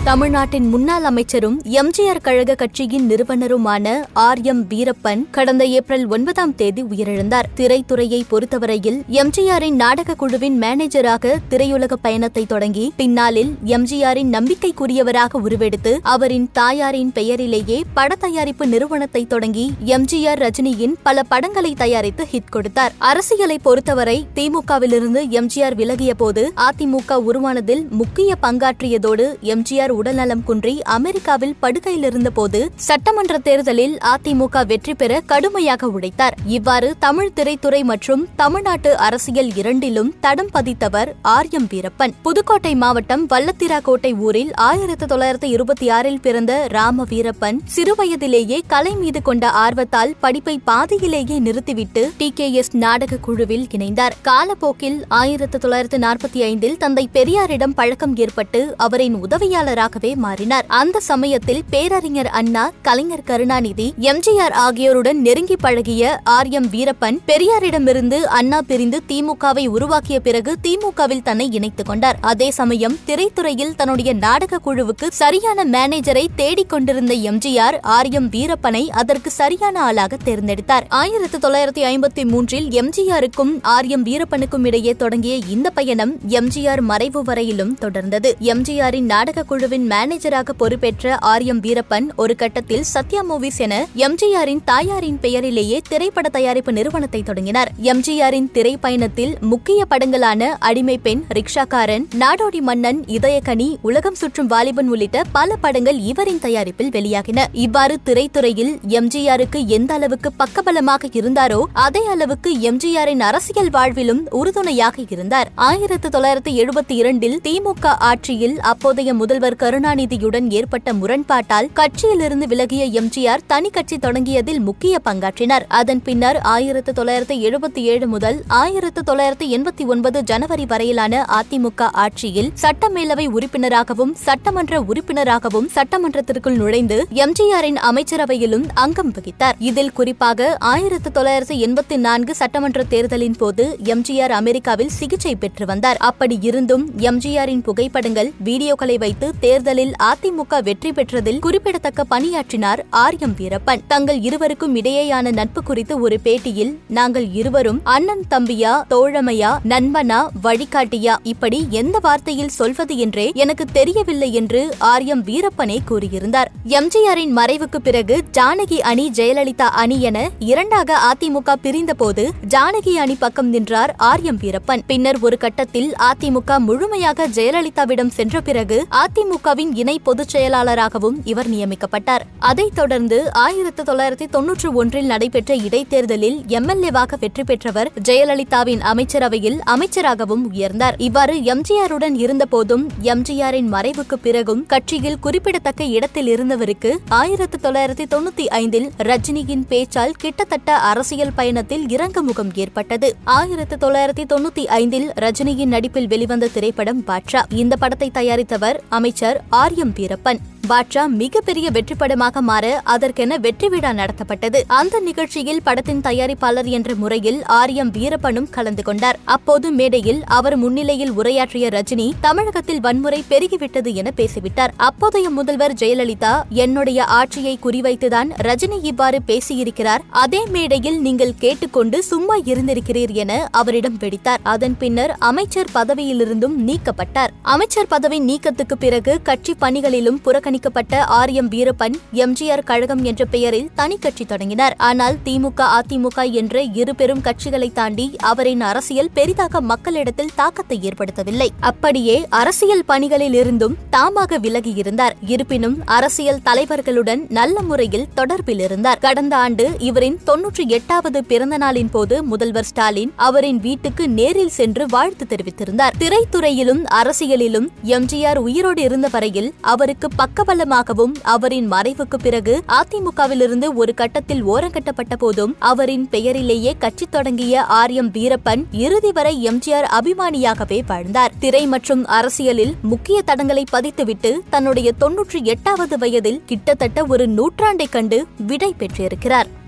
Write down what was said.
தமிழ்நாட்டின் முன்னாள் அமைச்சரும் எம்ஜிஆர் கழக கட்சியின் நிறுவனருமான ஆர் எம் வீரப்பன் கடந்த ஏப்ரல் ஒன்பதாம் தேதி உயிரிழந்தார் திரைத்துறையை பொறுத்தவரையில் எம்ஜிஆரின் நாடக குழுவின் மேனேஜராக திரையுலக பயணத்தை தொடங்கி பின்னாளில் எம்ஜிஆரின் நம்பிக்கைக்குரியவராக உருவெடுத்து அவரின் தாயாரின் பெயரிலேயே பட தயாரிப்பு நிறுவனத்தை தொடங்கி எம்ஜிஆர் ரஜினியின் பல படங்களை தயாரித்து ஹிட் கொடுத்தார் அரசியலை பொறுத்தவரை திமுகவிலிருந்து எம்ஜிஆர் விலகிய போது அதிமுக உருவானதில் முக்கிய பங்காற்றியதோடு எம்ஜிஆர் உடல்நலம் குன்றி அமெரிக்காவில் படுக்கையில் இருந்தபோது சட்டமன்ற தேர்தலில் அதிமுக வெற்றி பெற கடுமையாக உழைத்தார் இவ்வாறு தமிழ் திரைத்துறை மற்றும் தமிழ்நாட்டு அரசியல் இரண்டிலும் தடம் பதித்தவர் ஆர் எம் வீரப்பன் புதுக்கோட்டை மாவட்டம் வல்லத்திராக்கோட்டை ஊரில் ஆயிரத்து தொள்ளாயிரத்து இருபத்தி ஆறில் பிறந்த ராம வீரப்பன் சிறுவயதிலேயே கலை மீது கொண்ட ஆர்வத்தால் படிப்பை பாதியிலேயே நிறுத்திவிட்டு டி கே எஸ் நாடக குழுவில் இணைந்தார் காலப்போக்கில் ஆயிரத்து தொள்ளாயிரத்து நாற்பத்தி ஐந்தில் தந்தை பெரியாரிடம் பழக்கம் ஏற்பட்டு அவரின் உதவியாளராகவே மாறினார் அந்த சமயத்தில் பேரறிஞர் அண்ணா கலைஞர் கருணாநிதி எம்ஜிஆர் ஆகியோருடன் நெருங்கி பழகிய ஆர் எம் வீரப்பன் பெரியாரிடமிருந்து அண்ணா பிரிந்து திமுகவை உருவாக்கிய பிறகு திமுகவில் தன்னை இணைத்துக் கொண்டார் அதே சமயம் திரைத்துறையில் தன்னுடைய நாடக குழுவுக்கு சரியான மேனேஜரை தேடிக் கொண்டிருந்த எம்ஜிஆர் ஆர் எம் வீரப்பனை அதற்கு சரியான ஆளாக தேர்ந்தெடுத்தார் ஆயிரத்து தொள்ளாயிரத்தி ஐம்பத்தி மூன்றில் எம்ஜிஆருக்கும் ஆர் எம் வீரப்பனுக்கும் இடையே தொடங்கிய இந்த பயணம் எம்ஜிஆர் மறைவு வரையிலும் தொடர்ந்தது எம்ஜிஆரின் நாடக குழுவின் மேனேஜராக பொறுப்பேற்ற ஆர் எம் வீரப்பன் ஒரு கட்டத்தில் சத்யா மூவிஸ் என எம்ஜிஆரின் தாயாரின் பெயரிலேயே திரைப்பட தயாரிப்பு நிறுவனத்தை தொடங்கினார் எம்ஜிஆரின் திரைப்பயணத்தில் முக்கிய படங்களான அடிமை பெண் ரிக்ஷாக்காரன் நாடோடி மன்னன் இதயக்கனி உலகம் சுற்றும் வாலிபன் உள்ளிட்ட பல படங்கள் இவரின் தயாரிப்பில் வெளியாகின இவ்வாறு திரைத்துறையில் எம்ஜிஆருக்கு எந்த அளவுக்கு பக்கபலமாக இருந்தாரோ அதே அளவுக்கு எம்ஜிஆரின் அரசியல் வாழ்விலும் உறுதுணையாக இருந்தார் ஆயிரத்து தொள்ளாயிரத்து எழுபத்தி இரண்டில் திமுக ஆட்சியில் அப்போதைய முதல்வர் கருணாநிதியுடன் ஏற்பட்ட முரண்பாட்டால் கட்சியிலிருந்து விலகிய எம்ஜிஆர் தனி கட்சி தொடங்கியதில் முக்கிய பங்காற்றினார் அதன் பின்னர் ஆயிரத்து தொள்ளாயிரத்து எழுபத்தி ஏழு முதல் ஆயிரத்து தொள்ளாயிரத்து எண்பத்தி ஒன்பது ஜனவரி வரையிலான அதிமுக ஆட்சியில் சட்டமேலவை உறுப்பினராகவும் சட்டமன்ற உறுப்பினராகவும் சட்டமன்றத்திற்குள் நுழைந்து எம்ஜிஆரின் அமைச்சரவையிலும் அங்கம் வகித்தார் இதில் குறிப்பாக ஆயிரத்து தொள்ளாயிரத்து எண்பத்தி நான்கு சட்டமன்ற தேர்தலின் போது எம்ஜிஆர் அமெரிக்காவில் சிகிச்சை பெற்று வந்தார் அப்படி இருந்தும் எம்ஜிஆரின் புகைப்படங்கள் வீடியோக்களை வைத்து தேர்தலில் அதிமுக வெற்றி பெற்றதில் குறிப்பிடத்தக்க பணியாற்றினார் ஆர் எம் வீரப்பன் தங்கள் இருவருக்கும் இடையேயான நட்பு குறித்து ஒரு பேட்டியில் நாங்கள் இருவரும் அண்ணன் தம்பியா தோழமையா நண்பனா வழிகாட்டியா இப்படி எந்த வார்த்தையில் சொல்வது என்றே எனக்கு தெரியவில்லை என்று ஆர் எம் வீரப்பனே கூறியிருந்தார் எம்ஜிஆரின் மறைவுக்கு பிறகு ஜானகி அணி ஜெயலலிதா அணி என இரண்டாக அதிமுக பிரிந்தபோது ஜானகி அணி பக்கம் நின்றார் ஆர் எம் வீரப்பன் பின்னர் ஒரு கட்டத்தில் அதிமுக முழுமையாக ஜெயலலிதாவிடம் சென்ற பிறகு அதிமுகவின் இணை பொதுச் செயலாளராகவும் இவர் நியமிக்கப்பட்டார் அதைத் தொடர்ந்து ஆயிரத்து தொள்ளாயிரத்தி தொன்னூற்று ஒன்றில் நடைபெற்ற இடைத்தேர்தலில் எம்எல்ஏவாக வெற்றி பெற்றவர் ஜெயலலிதாவின் அமைச்சரவையில் அமைச்சராகவும் உயர்ந்தார் இவ்வாறு எம்ஜிஆருடன் இருந்தபோதும் எம்ஜிஆரின் மறைவுக்கு பிறகும் கட்சியில் குறிப்பிடத்தக்க இடத்தில் இருந்தவருக்கு ஆயிரத்து தொள்ளாயிரத்தி தொண்ணூத்தி ஐந்தில் ரஜினியின் பேச்சால் கிட்டத்தட்ட அரசியல் பயணத்தில் இறங்கு முகம் ஏற்பட்டது ஆயிரத்து தொள்ளாயிரத்தி தொண்ணூத்தி ஐந்தில் ரஜினியின் நடிப்பில் வெளிவந்த திரைப்படம் பாட்ஷா இந்த படத்தை தயாரித்தவர் அமைச்சர் ஆர் எம் வீரப்பன் பாட்ஷா மிகப்பெரிய வெற்றி படமாக மாற அதற்கென வெற்றி விழா நடத்தப்பட்டது அந்த நிகழ்ச்சியில் படத்தின் தயாரிப்பாளர் என்ற முறையில் ஆர் எம் வீரப்பனும் கலந்து கொண்டார் அப்போது மேடையில் அவர் முன்னிலையில் உரையாற்றிய ரஜினி தமிழகத்தில் வன்முறை பெருகிவிட்டது என பேசிவிட்டார் அப்போதைய முதல்வர் ஜெயலலிதா என்னுடைய ஆட்சியை குறிவைத்துதான் ரஜினி இவ்வாறு பேசியிருக்கிறார் அதே மேடையில் நீங்கள் கேட்டுக்கொண்டு சும்மா இருந்திருக்கிறீர் என அவரிடம் வெடித்தார் அதன் பின்னர் அமைச்சர் பதவியிலிருந்தும் நீக்கப்பட்டார் அமைச்சர் பதவி நீக்கத்துக்கு பிறகு கட்சி பணிகளிலும் புறக்கணி புறக்கணிக்கப்பட்ட ஆர் எம் வீரப்பன் எம்ஜிஆர் கழகம் என்ற பெயரில் தனி கட்சி தொடங்கினார் ஆனால் திமுக அதிமுக என்ற இரு பெரும் கட்சிகளை தாண்டி அவரின் அரசியல் பெரிதாக மக்களிடத்தில் தாக்கத்தை ஏற்படுத்தவில்லை அப்படியே அரசியல் பணிகளில் இருந்தும் தாமாக விலகி இருந்தார் இருப்பினும் அரசியல் தலைவர்களுடன் நல்ல முறையில் தொடர்பில் இருந்தார் கடந்த ஆண்டு இவரின் தொன்னூற்றி எட்டாவது பிறந்த நாளின் போது முதல்வர் ஸ்டாலின் அவரின் வீட்டுக்கு நேரில் சென்று வாழ்த்து தெரிவித்திருந்தார் திரைத்துறையிலும் அரசியலிலும் எம்ஜிஆர் உயிரோடு இருந்த வரையில் அவருக்கு பக்க பக்கபலமாகவும் அவரின் மறைவுக்கு பிறகு அதிமுகவிலிருந்து ஒரு கட்டத்தில் ஓரங்கட்டப்பட்ட போதும் அவரின் பெயரிலேயே கட்சி தொடங்கிய ஆர் எம் வீரப்பன் இறுதி வரை எம்ஜிஆர் அபிமானியாகவே வாழ்ந்தார் திரை மற்றும் அரசியலில் முக்கிய தடங்களை பதித்துவிட்டு தன்னுடைய தொன்னூற்றி எட்டாவது வயதில் கிட்டத்தட்ட ஒரு நூற்றாண்டை கண்டு விடை பெற்றிருக்கிறார்